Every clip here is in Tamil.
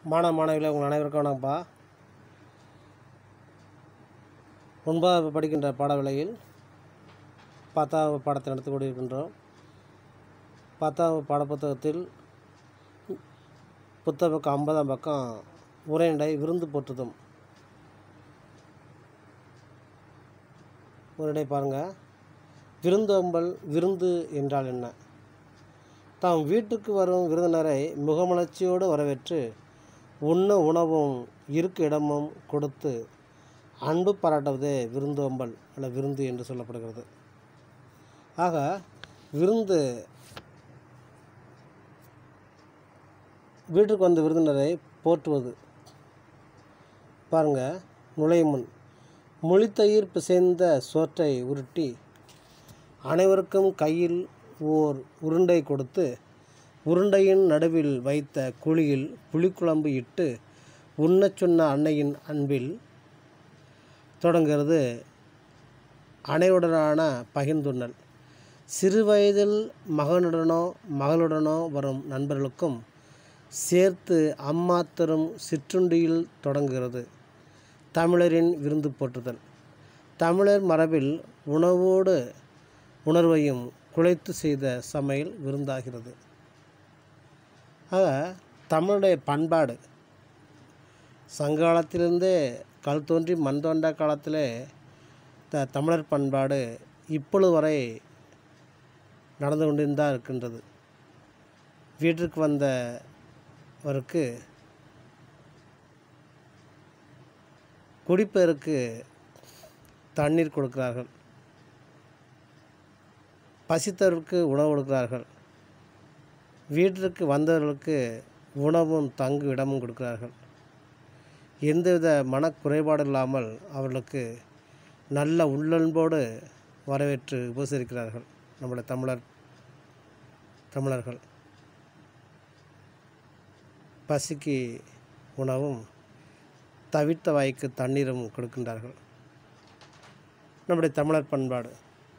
மாணவ மாணவிகளை உங்கள் அனைவருக்கும் வணக்கம்ப்பா ஒன்பதாவது படிக்கின்ற பாடவிலையில் பத்தாவது பாடத்தை நடத்தி கொண்டிருக்கின்றோம் பத்தாவது பாடப்புத்தகத்தில் புத்தக பக்கம் ஐம்பதாம் பக்கம் உரைநடை விருந்து போற்றுதும் உரைநடை பாருங்கள் விருந்தோம்பல் விருந்து என்றால் என்ன தாம் வீட்டுக்கு வரும் விருந்தினரை முகமலர்ச்சியோடு வரவேற்று உண்ண உணவும் இருக்க இடமும் கொடுத்து அன்பு பாராட்டுவதே விருந்தோம்பல் அல்ல விருந்து என்று சொல்லப்படுகிறது ஆக விருந்து வீட்டுக்கு வந்த விருந்தினரை போற்றுவது பாருங்க நுழையும் முன் மொழித்தயிர் பிசைந்த சோற்றை உருட்டி அனைவருக்கும் கையில் ஓர் உருண்டை கொடுத்து உருண்டையின் நடுவில் வைத்த குழியில் புளிக்குழம்பு இட்டு உண்ணச் சொன்ன அன்னையின் அன்பில் தொடங்கிறது அனைவருடனான பகிர்ந்துண்ணல் சிறு வயதில் மகனுடனோ மகளுடனோ வரும் நண்பர்களுக்கும் சேர்த்து அம்மா தரும் சிற்றுண்டியில் தொடங்குகிறது தமிழரின் விருந்து போற்றுதல் தமிழர் மரபில் உணவோடு உணர்வையும் குழைத்து செய்த சமையல் விருந்தாகிறது ஆக தமிழுடைய பண்பாடு சங்ககாலத்திலிருந்தே கல் தோன்றி மண் தோண்டா காலத்திலே த தமிழர் பண்பாடு இப்பொழுது வரை நடந்து கொண்டிருந்தான் இருக்கின்றது வீட்டிற்கு வந்தவருக்கு குடிப்பதற்கு தண்ணீர் கொடுக்கிறார்கள் பசித்தவருக்கு உணவு கொடுக்கிறார்கள் வீட்டிற்கு வந்தவர்களுக்கு உணவும் தங்கு இடமும் கொடுக்கிறார்கள் எந்தவித மனக்குறைபாடு இல்லாமல் அவர்களுக்கு நல்ல உள்ளன்போடு வரவேற்று உபசரிக்கிறார்கள் நம்முடைய தமிழர் தமிழர்கள் பசிக்கு உணவும் தவிர்த்த வாய்க்கு தண்ணீரும் கொடுக்கின்றார்கள் நம்முடைய தமிழர் பண்பாடு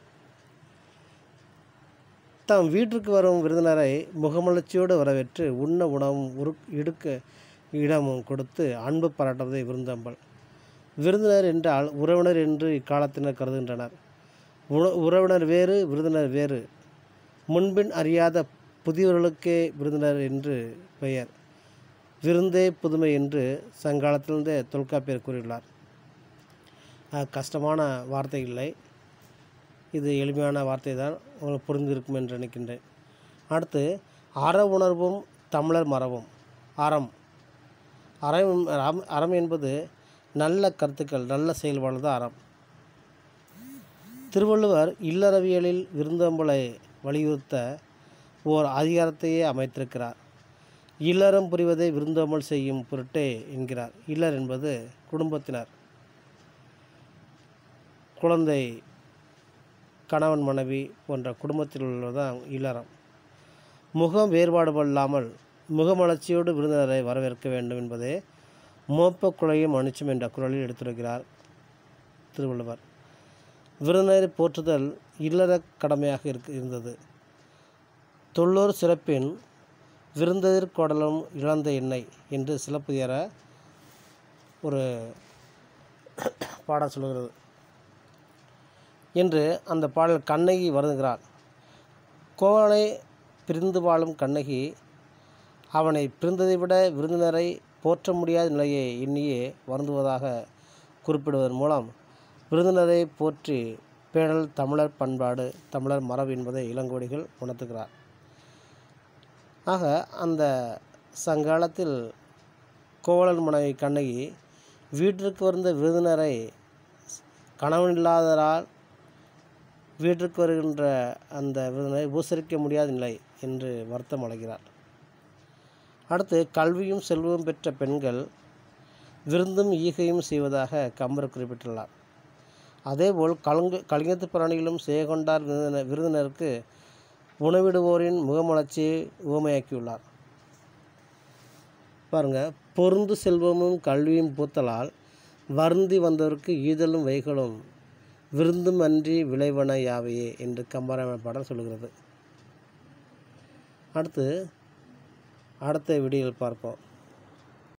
தாம் வீட்டிற்கு வரும் விருந்தினரை முகமலர்ச்சியோடு வரவேற்று உண்ண உணவும் உரு இடுக்க இடமும் கொடுத்து அன்பு பாராட்டுவதை விருந்தம்பல் விருந்தினர் என்றால் உறவினர் என்று இக்காலத்தினர் கருதுகின்றனர் உண உறவினர் வேறு விருந்தினர் வேறு முன்பின் அறியாத புதியவர்களுக்கே விருந்தினர் என்று பெயர் விருந்தே புதுமை என்று சங்காலத்திலிருந்தே தொல்காப்பியர் கூறியுள்ளார் கஷ்டமான வார்த்தை இல்லை இது எளிமையான வார்த்தை தான் உங்களுக்கு புரிந்திருக்கும் என்று நினைக்கின்றேன் அடுத்து அற உணர்வும் தமிழர் மரபும் அறம் அறம் அறம் அறம் என்பது நல்ல கருத்துக்கள் நல்ல செயல்பாடு தான் அறம் திருவள்ளுவர் இல்லறவியலில் விருந்தோம்பலை வலியுறுத்த ஓர் அதிகாரத்தையே அமைத்திருக்கிறார் இல்லறம் புரிவதை விருந்தோம்பல் செய்யும் பொருட்டே என்கிறார் இல்லர் என்பது குடும்பத்தினர் குழந்தை கணவன் மனைவி போன்ற குடும்பத்தில் உள்ளதான் இல்லறம் முகம் வேறுபாடு இல்லாமல் முகமலர்ச்சியோடு விருந்தினரை வரவேற்க வேண்டும் என்பதே மோப்ப குழையும் அனுச்சம் என்ற குரலில் எடுத்துரைக்கிறார் திருவள்ளுவர் விருந்தினரை போற்றுதல் இல்லற கடமையாக இருக்க இருந்தது தொல்லோர் சிறப்பின் விருந்ததிர் கோடலும் இழந்த எண்ணெய் என்று சிலப்பதிகார ஒரு பாடம் சொல்கிறது என்று அந்த பாடல் கண்ணகி வருந்துகிறாள் கோவலனை பிரிந்து வாழும் கண்ணகி அவனை பிரிந்ததை விட விருந்தினரை போற்ற முடியாத நிலையை எண்ணியே வருந்துவதாக குறிப்பிடுவதன் மூலம் விருந்தினரை போற்றி பேணல் தமிழர் பண்பாடு தமிழர் மரபு என்பதை இளங்கோடிகள் உணர்த்துகிறார் ஆக அந்த சங்காலத்தில் கோவலன் மனைவி கண்ணகி வீட்டிற்கு வந்த விருந்தினரை கணவன் இல்லாததால் வீட்டிற்கு வருகின்ற அந்த விருந்தினரை உபசரிக்க முடியாத நிலை என்று வருத்தம் அடைகிறார் அடுத்து கல்வியும் செல்வமும் பெற்ற பெண்கள் விருந்தும் ஈகையும் செய்வதாக கம்பர் குறிப்பிட்டுள்ளார் அதேபோல் கலங்கு கலிங்கத்து பிராணிகளும் செய்கொண்டார் விருந்தினர் விருந்தினருக்கு உணவிடுவோரின் முகமலர்ச்சியை உவமையாக்கியுள்ளார் பாருங்கள் பொருந்து செல்வமும் கல்வியும் பூத்தலால் வருந்தி வந்தவருக்கு ஈதலும் வைகளும் விருந்தும் அன்றி விளைவன யாவையே என்று கம்பராமாயண பாடல் சொல்கிறது அடுத்து அடுத்த வீடியோவில் பார்ப்போம்